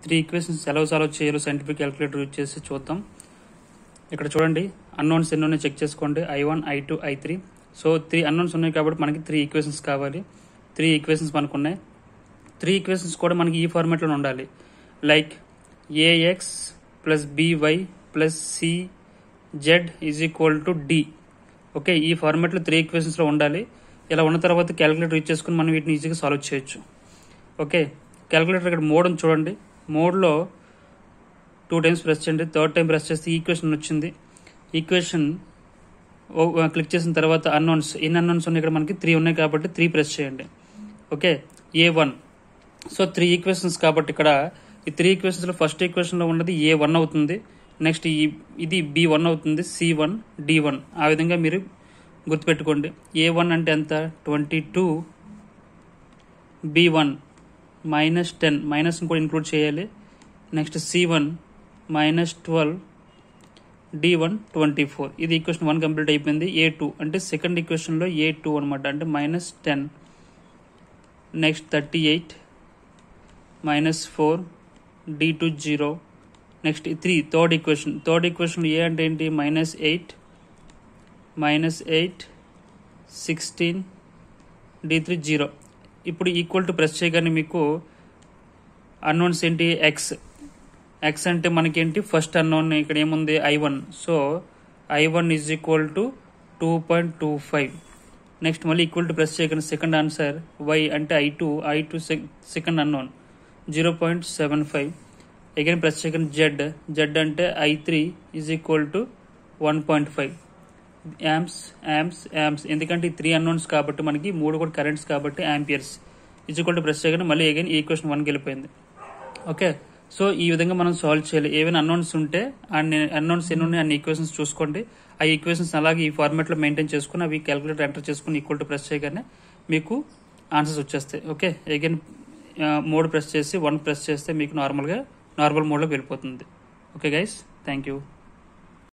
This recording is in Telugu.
త్రీ ఈక్వేషన్స్ ఎలా సాల్వ్ చేయాలో సైంటిఫిక్ క్యాలిక్యులేటర్ యూజ్ చేసి చూద్దాం ఇక్కడ చూడండి అన్నోన్స్ ఎన్ని ఉన్నాయి చెక్ చేసుకోండి I one I two I three so three unknowns ఉన్నాయి కాబట్టి మనకి త్రీ ఈక్వేషన్స్ కావాలి త్రీ ఈక్వేషన్స్ మనకు ఉన్నాయి త్రీ ఈక్వేషన్స్ కూడా మనకి ఈ ఫార్మాట్లో ఉండాలి like AX plus BY plus C Z is equal to D okay ఈ ఫార్మాట్లో త్రీ ఈక్వేషన్స్లో ఉండాలి ఇలా ఉన్న తర్వాత క్యాలిక్యులేటర్ యూజ్ చేసుకుని మనం వీటిని ఈజీగా సాల్వ్ చేయొచ్చు ఓకే క్యాలిక్యులేటర్ ఇక్కడ మోడ్ ఉంది చూడండి మోడ్లో టూ టైమ్స్ ప్రెస్ చేయండి థర్డ్ టైం ప్రెస్ చేస్తే ఈక్వేషన్ వచ్చింది ఈక్వేషన్ క్లిక్ చేసిన తర్వాత అన్నౌన్స్ ఎన్ని అన్నౌన్స్ ఉన్నాయి ఇక్కడ మనకి త్రీ ఉన్నాయి కాబట్టి త్రీ ప్రెస్ చేయండి okay A one so three equations కాబట్టి ఇక్కడ ఈ త్రీ ఈక్వేషన్స్లో ఫస్ట్ ఈక్వేషన్లో ఉన్నది ఏ వన్ అవుతుంది నెక్స్ట్ ఈ ఇది బి వన్ అవుతుంది సి వన్ డి వన్ ఆ విధంగా మీరు గుర్తుపెట్టుకోండి ఏ వన్ అంటే ఎంత twenty two B one minus ten minus కూడా ఇంక్లూడ్ చేయాలి next C one minus twelve D one twenty four ఇది ఈక్వేషన్ వన్ కంప్లీట్ అయిపోయింది ఏ టూ అంటే సెకండ్ ఈక్వేషన్లో ఏ టూ అనమాట అంటే minus ten next thirty eight minus four D two zero next three third equation third equation A అంటే ఏంటి minus eight minus eight sixteen D three zero ఇప్పుడు ఈక్వల్ టు ప్రెస్ చేయగానే మీకు అన్నోన్స్ ఏంటి ఎక్స్ ఎక్స్ అంటే మనకేంటి ఫస్ట్ అన్నోన్ ఇక్కడ ఏముంది I one so I one is equal to two point two five next మళ్ళీ ఈక్వల్ టు ప్రెస్ చేయగానే సెకండ్ ఆన్సర్ వై అంటే I two I two second unknown zero point seven five again press చేయగానే జెడ్ జెడ్ అంటే I three is equal to one point five amps amps amps ఎందుకంటే ఈ త్రీ అన్నోన్స్ కాబట్టి మనకి మూడు కూడా కరెంట్స్ కాబట్టి amperes is equal to press చేయగానే మళ్ళీ అగైన్ ఈ క్వశ్చన్ వన్కి వెళ్ళిపోయింది ఓకే సో ఈ విధంగా మనం సాల్వ్ చేయాలి ఏవైనా అన్నోన్స్ ఉంటే అన్ని అన్నోన్స్ ఎన్ని ఉన్నాయి అన్ని ఈక్వేషన్స్ చూసుకోండి ఆ ఈక్వేషన్స్ అలాగే ఈ ఫార్మాట్లో మెయింటైన్ చేసుకుని అవి క్యాలిక్యులేటర్ ఎంటర్ చేసుకుని ఈక్వల్ టు ప్రెస్ చేయగానే మీకు ఆన్సర్స్ వచ్చేస్తాయి ఓకే అగైన్ మోడ్ ప్రెస్ చేసి వన్ ప్రెస్ చేస్తే మీకు నార్మల్గా నార్మల్ మోడ్లోకి వెళ్ళిపోతుంది ఓకే గైస్ థ్యాంక్ యూ